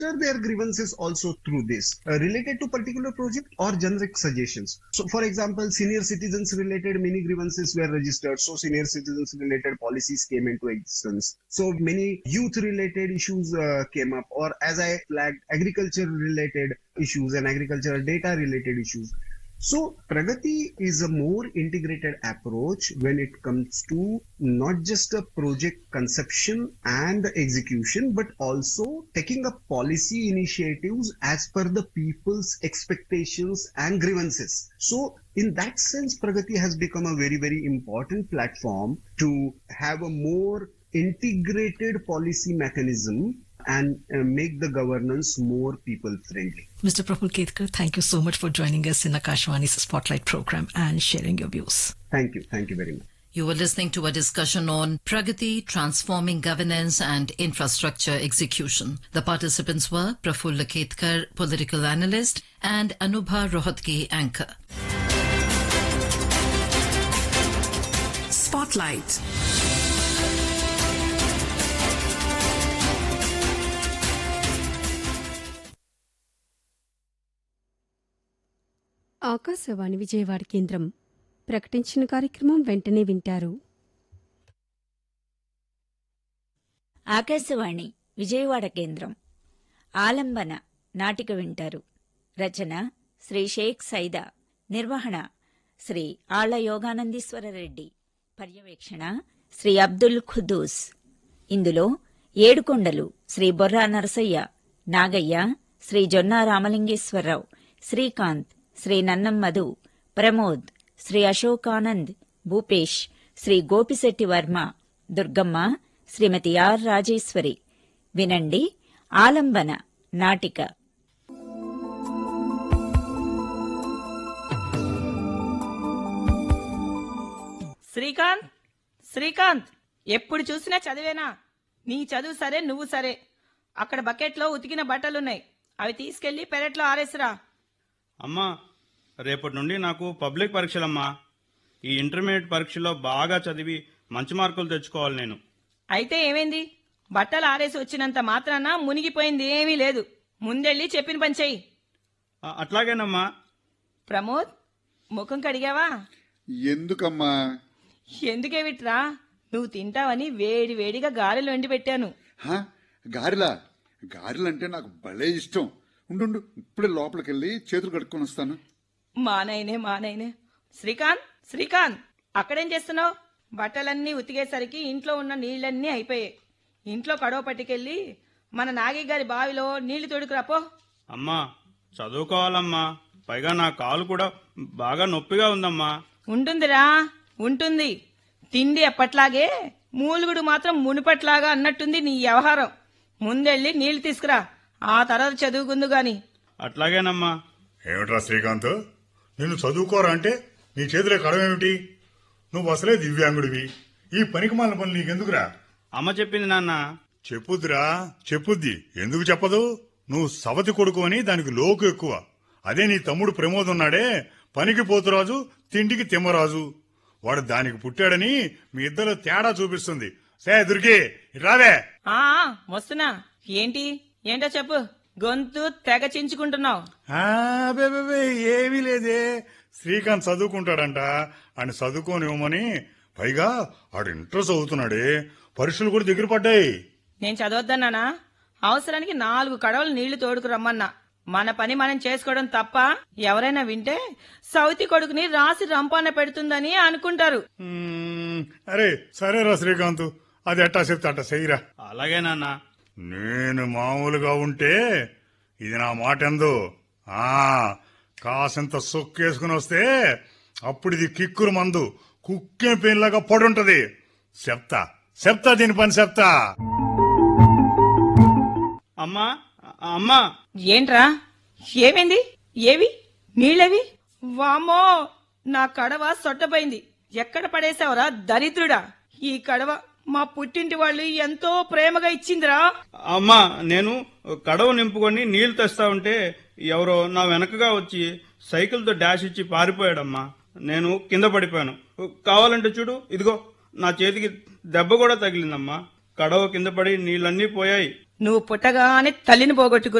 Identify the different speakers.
Speaker 1: their grievances also through this uh, related to particular project or generic suggestions so for example senior citizens related many grievances were registered so senior citizens related policies came into existence so many youth related issues uh, came up or as i flagged agriculture related issues and agricultural data related issues so Pragati is a more integrated approach when it comes to not just a project conception and the execution, but also taking up policy initiatives as per the people's expectations and grievances. So in that sense, Pragati has become a very, very important platform to have a more integrated policy mechanism and uh, make the governance more people friendly.
Speaker 2: Mr. Praful Ketkar, thank you so much for joining us in Akashwani's Spotlight program and sharing your views.
Speaker 1: Thank you. Thank you very much.
Speaker 3: You were listening to a discussion on Pragati, transforming governance and infrastructure execution. The participants were Praful Ketkar, political analyst, and Anubha Rohatgi, anchor.
Speaker 4: Spotlight.
Speaker 5: Akashvani Vijayawada కేంద్రం ప్రకటించిన కార్యక్రమం వెంటనే వింటారు
Speaker 6: ఆకాశవాణి విజయవాడ కేంద్రం ఆలంబన నాటిక వింటారు రచన శ్రీ షేక్ సైదా నిర్వహణ శ్రీ ఆళ్ల యోగానందీశ్వర రెడ్డి పర్యవేక్షణ శ్రీ అబ్దుల్ ఖుద్దూస్ ఇందులో ఏడుకొండలు శ్రీ బొర్రా నరసయ్య నాగయ్య శ్రీ జొన్నా రామలింగేశ్వరరావు శ్రీకాంత్ శ్రీ నన్నం మధు ప్రమోద్ శ్రీ అశోకానంద్ భూపేష్ శ్రీ గోపిశెట్టి వర్మ దుర్గమ్మ శ్రీమతి ఆర్ రాజేశ్వరి వినండి ఆలంబన నాటిక
Speaker 7: శ్రీకాంత్ శ్రీకాంత్ ఎప్పుడు చూసినా చదివేనా నీ చదువు సరే నువ్వు సరే అక్కడ బకెట్లో ఉతికిన బట్టలున్నాయి అవి తీసుకెళ్లి పెరట్లో ఆరేసిరా
Speaker 8: అమ్మా రేపటి నుండి నాకు పబ్లిక్ పరీక్షలమ్మా ఈ ఇంటర్మీడియట్ పరీక్షలో బాగా చదివి మంచి మార్కులు తెచ్చుకోవాలి నేను
Speaker 7: అయితే ఏమైంది బట్టలు ఆరేసి వచ్చినంత మాత్రాన మునిగిపోయింది ఏమీ లేదు ముందెళ్ళి చెప్పిన పని చెయ్యి
Speaker 8: ఆ, అట్లాగేనమ్మా
Speaker 7: ప్రమోద్ ముఖం కడిగావా
Speaker 9: ఎందుకమ్మా
Speaker 7: ఎందుకే విట్రా నువ్వు తింటావని వేడి వేడిగా గారెలు వండి పెట్టాను
Speaker 9: హా గారెలా గారెలంటే నాకు భలే ఇష్టం ఉండు ఇప్పుడే లోపలికి వెళ్ళి చేతులు కడుక్కొని వస్తాను
Speaker 7: మానైనే మానైనే శ్రీకాంత్ శ్రీకాంత్ అక్కడేం చేస్తున్నావు బట్టలన్నీ ఉతికేసరికి ఇంట్లో ఉన్న నీళ్ళన్నీ అయిపోయాయి ఇంట్లో కడవ పట్టుకెళ్ళి మన నాగి గారి బావిలో నీళ్లు తోడుకురాపో
Speaker 8: అమ్మా చదువుకోవాలమ్మా పైగా నా కాలు కూడా బాగా నొప్పిగా ఉందమ్మా
Speaker 7: ఉంటుందిరా ఉంటుంది తిండి ఎప్పట్లాగే మూలుగుడు మాత్రం మునుపట్లాగా అన్నట్టుంది నీ వ్యవహారం ముందెళ్ళి నీళ్లు తీసుకురా ఆ తర్వాత చదువుకుందు గాని
Speaker 8: అట్లాగేనమ్మా
Speaker 10: ఏమిట్రా శ్రీకాంత్ నిన్ను చదువుకోరా అంటే నీ చేతిలో కడమేమిటి నువ్వు అసలే దివ్యాంగుడివి ఈ పనికి మాలిన పనులు నీకెందుకురా
Speaker 8: అమ్మ చెప్పింది నాన్న
Speaker 10: చెప్పుద్దిరా చెప్పుద్ది ఎందుకు చెప్పదు నువ్వు సవతి కొడుకు అని దానికి లోకు ఎక్కువ అదే నీ తమ్ముడు ప్రమోద్ ఉన్నాడే పనికి పోతురాజు తిండికి తిమ్మరాజు వాడు దానికి పుట్టాడని మీ ఇద్దరు తేడా చూపిస్తుంది సే దుర్గి ఇటు రావే
Speaker 7: ఆ ఆ, వస్తున్నా ఏంటి ఏంటో చెప్పు గొంతు తెగ చించుకుంటున్నావు
Speaker 10: ఆ, అబే, అబే, అబే, ఏమీ లేదే శ్రీకాంత్ చదువుకుంటాడంట ఆయన చదువుకోనివ్వమని పైగా ఆడు ఇంటర్ చదువుతున్నాడే పరీక్షలు కూడా దగ్గర పడ్డాయి
Speaker 7: నేను చదవద్దన్నానా అవసరానికి నాలుగు కడవలు నీళ్లు తోడుకు రమ్మన్నా మన పని మనం చేసుకోవడం తప్ప ఎవరైనా వింటే సౌతి కొడుకుని రాసి రంపాన పెడుతుందని అనుకుంటారు
Speaker 10: మ్మ్, అరే సరేరా శ్రీకాంత్ అది ఎట్టా చెప్తే అట్టా చెయ్యిరా
Speaker 8: అలాగే నాన్న
Speaker 10: నేను మామూలుగా ఉంటే ఇది నా మాట ఎందు ఆ కాసంత సొక్కేసుకుని వస్తే అప్పుడు ఇది కిక్కురు మందు కుక్కే పెయిన్లాగా పడుంటది చెప్తా చెప్తా దీని పని చెప్తా
Speaker 8: అమ్మా అమ్మా
Speaker 7: ఏంట్రా ఏమైంది ఏవి నీళ్ళవి వామో నా కడవ సొట్టపోయింది ఎక్కడ పడేశావురా దరిద్రుడా ఈ కడవ మా పుట్టింటి వాళ్ళు ఎంతో ప్రేమగా ఇచ్చిందిరా
Speaker 8: అమ్మా నేను కడవ నింపుకొని నీళ్లు తెస్తా ఉంటే ఎవరో నా వెనకగా వచ్చి సైకిల్తో డాష్ ఇచ్చి పారిపోయాడమ్మా నేను కింద పడిపోయాను కావాలంటే చూడు ఇదిగో నా చేతికి దెబ్బ కూడా తగిలిందమ్మా కడవ కింద పడి నీళ్ళన్నీ పోయాయి
Speaker 7: నువ్వు పుట్టగానే తల్లిని పోగొట్టుకు